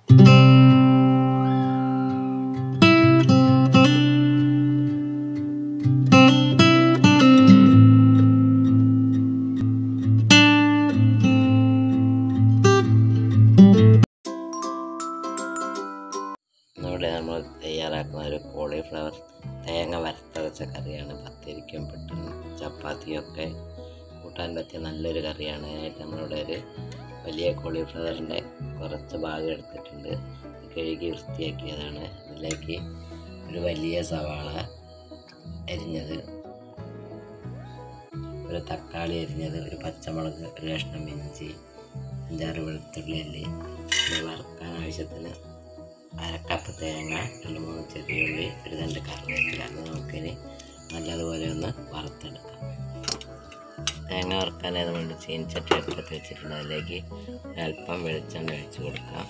ഇന്നിവിടെ നമ്മൾ തയ്യാറാക്കുന്ന ഒരു കോളിഫ്ലവർ തേങ്ങ വറുത്തരച്ച കറിയാണ് പത്തിരിക്കും പുട്ടും ചപ്പാത്തിയൊക്കെ കൂട്ടാൻ പറ്റിയ നല്ലൊരു കറിയാണ് അതിനായിട്ട് നമ്മളിവിടെ ഒരു വലിയ കോളിഫ്ലവറിൻ്റെ കുറച്ച് ഭാഗം എടുത്തിട്ടുണ്ട് കഴുകി വൃത്തിയാക്കിയതാണ് അതിലേക്ക് ഒരു വലിയ സവാള അരിഞ്ഞത് ഒരു തക്കാളി അരിഞ്ഞത് ഒരു പച്ചമുളക് ഒരു കഷ്ണം ഇഞ്ചി അഞ്ചാറ് വെളുത്തുള്ളി അല്ലി ഇത് വറുക്കാൻ ആവശ്യത്തിന് അരക്കപ്പ് തേങ്ങ രണ്ട് മൂന്ന് ചെറിയ ഉള്ളി ഒരു രണ്ട് കറിവേപ്പില അത് നമുക്കിനി നല്ലതുപോലെ ഒന്ന് വറുത്തെടുക്കാം തേങ്ങ വറുക്കാനായി വേണ്ടി ചീനച്ചട്ടി അടുപ്പത്ത് വെച്ചിട്ടുണ്ട് അതിലേക്ക് അല്പം വെളിച്ചെണ്ണ ഒഴിച്ച് കൊടുക്കാം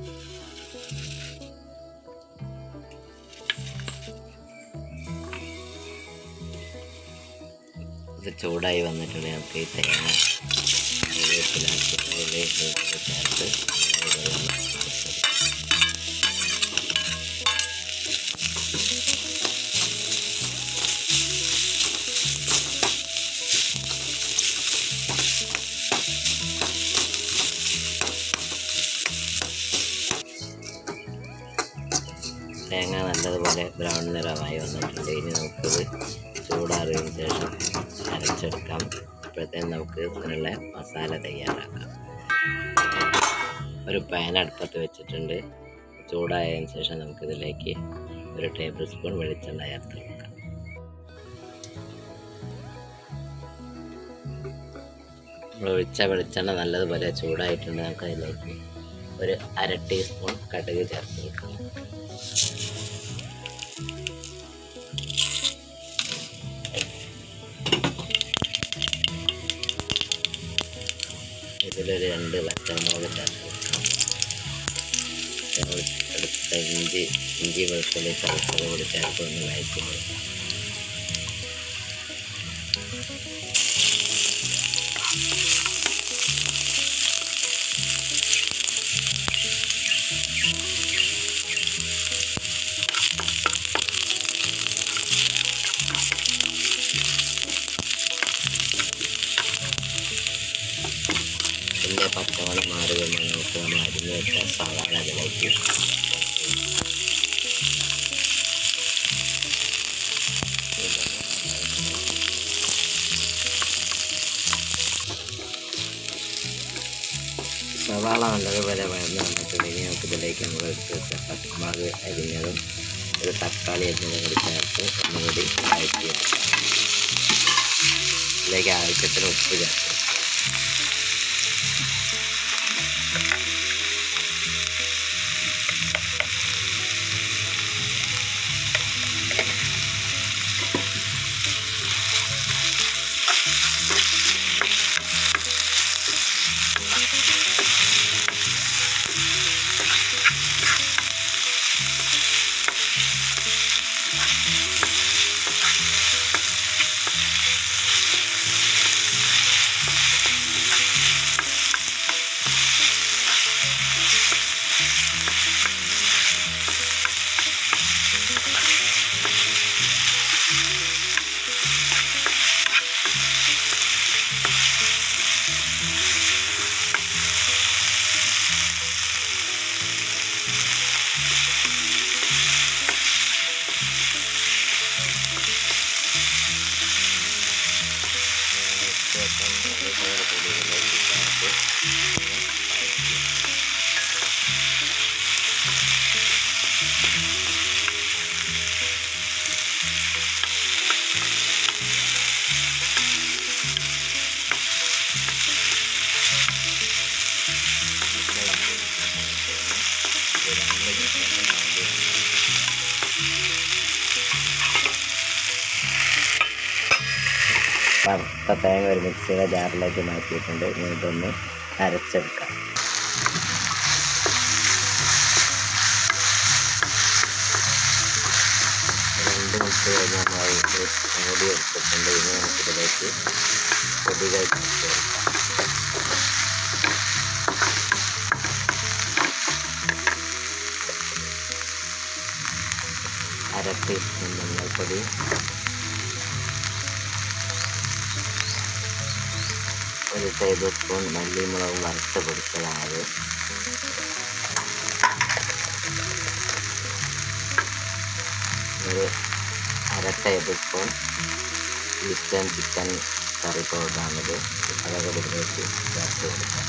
ഇത് ചൂടായി വന്നിട്ടുണ്ടെങ്കിൽ നമുക്ക് ഈ തേങ്ങ കറിവേപ്പില ചെറിയ ഉള്ളി ചേർത്ത് നല്ലതുപോലെ ഒന്ന് വറുത്തെടുക്കാം തേങ്ങ നല്ലതുപോലെ ബ്രൗൺ നിറമായി വന്നിട്ടുണ്ട് ഇനി നമുക്കിത് ചൂടാറിയതിന് ശേഷം അരച്ചെടുക്കാം അപ്പോഴത്തേനും നമുക്ക് ഇതിനുള്ള മസാല തയ്യാറാക്കാം ഒരു പാൻ അടുപ്പത്ത് വെച്ചിട്ടുണ്ട് ചൂടായതിന് ശേഷം നമുക്കിതിലേക്ക് ഒരു ടേബിൾ സ്പൂൺ വെളിച്ചെണ്ണ ചേർത്ത് കൊടുക്കാം നമ്മൾ ഒഴിച്ച വെളിച്ചെണ്ണ നല്ലതുപോലെ ചൂടായിട്ടുണ്ട് നമുക്ക് അതിലേക്ക് ഒരു അര ടീസ്പൂൺ കടുക് ചേർത്ത് കൊടുക്കാം ഇതിലൊരു രണ്ട് പച്ചമുളക് ചേർത്ത് കൊടുക്കാം ഞങ്ങൾ എടുത്ത ഇഞ്ചി ഇഞ്ചി വെളുത്തുള്ളി ചതച്ചത് കൂടി ചേർത്ത് ഒന്ന് വഴറ്റി കൊടുക്കാം പിന്നെ പച്ചമണം മാറി വരുമ്പോൾ നമുക്ക് നമ്മൾ അരിഞ്ഞ് വെച്ച സവാള അതിലേക്ക് സവാള നല്ലതുപോലെ വഴന്ന് വന്നിട്ടുണ്ടെങ്കിൽ നമുക്ക് ഇതിലേക്ക് നമ്മൾ എടുത്ത് വെച്ച പച്ചമുളക് അരിഞ്ഞതും ഒരു തക്കാളി അരിഞ്ഞതും കൂടി ചേർത്ത് ഒന്നുകൂടി വഴറ്റിയെടുക്കാം ഇതിലേക്ക് ആവശ്യത്തിന് ഉപ്പ് ചേർത്ത് വറുത്ത തേങ്ങ ഒരു മിക്സിയുടെ ജാറിലേക്ക് മാറ്റിയിട്ടുണ്ട് ഇനി ഇതൊന്ന് അരച്ചെടുക്കാം രണ്ട് മിനിറ്റ് കഴിഞ്ഞ് നമ്മൾ ഇത് മൂടി എടുത്തിട്ടുണ്ട് ഇനി നമുക്കിതിലേക്ക് പൊടികൾ ചേർത്ത് കൊടുക്കാം അര ടീസ്പൂൺ മഞ്ഞൾപ്പൊടി ഒരു ടേബിൾ സ്പൂൺ മല്ലിമുളക് വറുത്ത് പൊടിച്ചതാണത് ഒരു അര table spoon eastern chicken curry പൗഡറാണിത് അതൊക്കെ ഇതിലേക്ക് ചേർത്ത് കൊടുക്കാം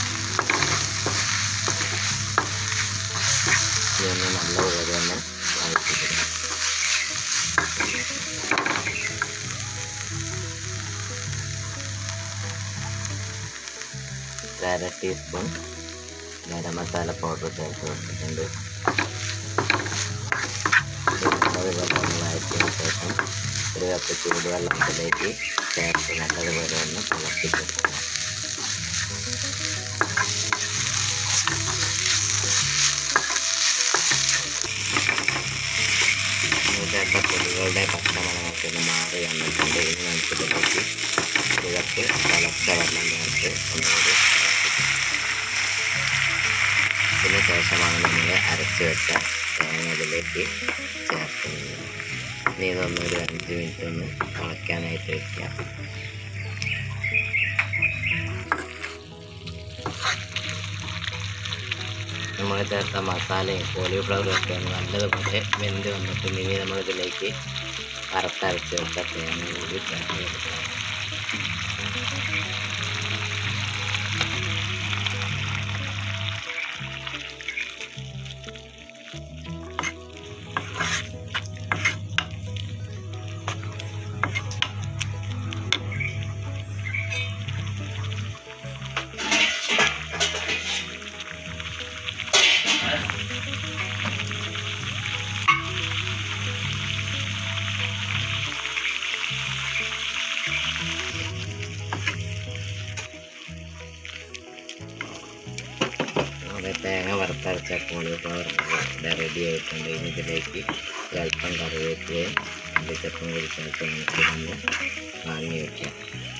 ഇനി നല്ലപോലെ തന്നെ വഴറ്റി കൊടുക്കാം ഒരു അര ടീസ്പൂൺ ഗരം മസാല പൗഡർ ചേർത്ത് കൊടുത്തിട്ടുണ്ട് നല്ലതുപോലെ ഒന്ന് വഴറ്റിയതിന് ശേഷം ഒരു കപ്പ് ചൂടുവെള്ളം അതിലേക്ക് ചേർത്ത് നല്ലതുപോലെ ഒന്ന് തിളപ്പിച്ചെടുക്കുക ചേർത്ത പൊടികളുടെ പച്ചമണമൊക്കെ ഒന്ന് മാറി വന്നിട്ടുണ്ട് ഇനി നമുക്ക് ഇതിലേക്ക് ഒരു കപ്പ് തിളച്ച വെള്ളം ചേർത്ത് ഒന്നുകൂടി ഇതിന് ശേഷമാണ് നമ്മൾ അരച്ച് വെച്ച തേങ്ങ ഇതിലേക്ക് ചേർക്കുന്നത് ഇനി ഇതൊന്ന് ഒരു അഞ്ച് മിനിറ്റ് ഒന്ന് തിളയ്ക്കാനായിട്ട് വയ്ക്കാം നമ്മൾ ചേർത്ത മസാലയും കോളിഫ്ലവറും ഒക്കെ ഒന്ന് നല്ലതുപോലെ വെന്ത് വന്നിട്ടുണ്ട് ഇനി നമ്മളിതിലേക്ക് വറുത്തരച്ച് വെച്ച തേങ്ങ കൂടി ചേർത്ത് കൊടുക്കാം നമ്മുടെ തേങ്ങ വറുത്തരച്ച കോളിഫ്ലവർ ഇവിടെ റെഡി ആയിട്ടുണ്ട് ഇനി ഇതിലേക്ക് അല്പം കറിവേപ്പിലയും മല്ലിച്ചപ്പും കൂടി ചേർത്ത് നമുക്ക് ഇതൊന്ന് വാങ്ങി വയ്ക്കാം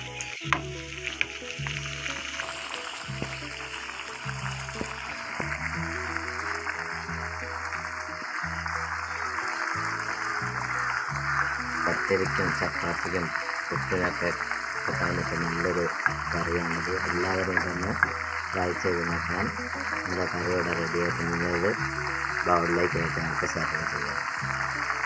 പച്ചരിക്കും ചപ്പാത്തിക്കും പുട്ടിനൊക്കെ കിട്ടാൻ പറ്റുന്ന നല്ലൊരു കറിയാണിത് എല്ലാവരും തന്നെ ട്രൈ ചെയ്ത് നോക്കണം നമ്മുടെ കറിയുടെ റെഡി ആയിട്ട് നിങ്ങൾ ബൗളിലേക്ക് ആയിട്ട് നമുക്ക് സെർവ് ചെയ്യാം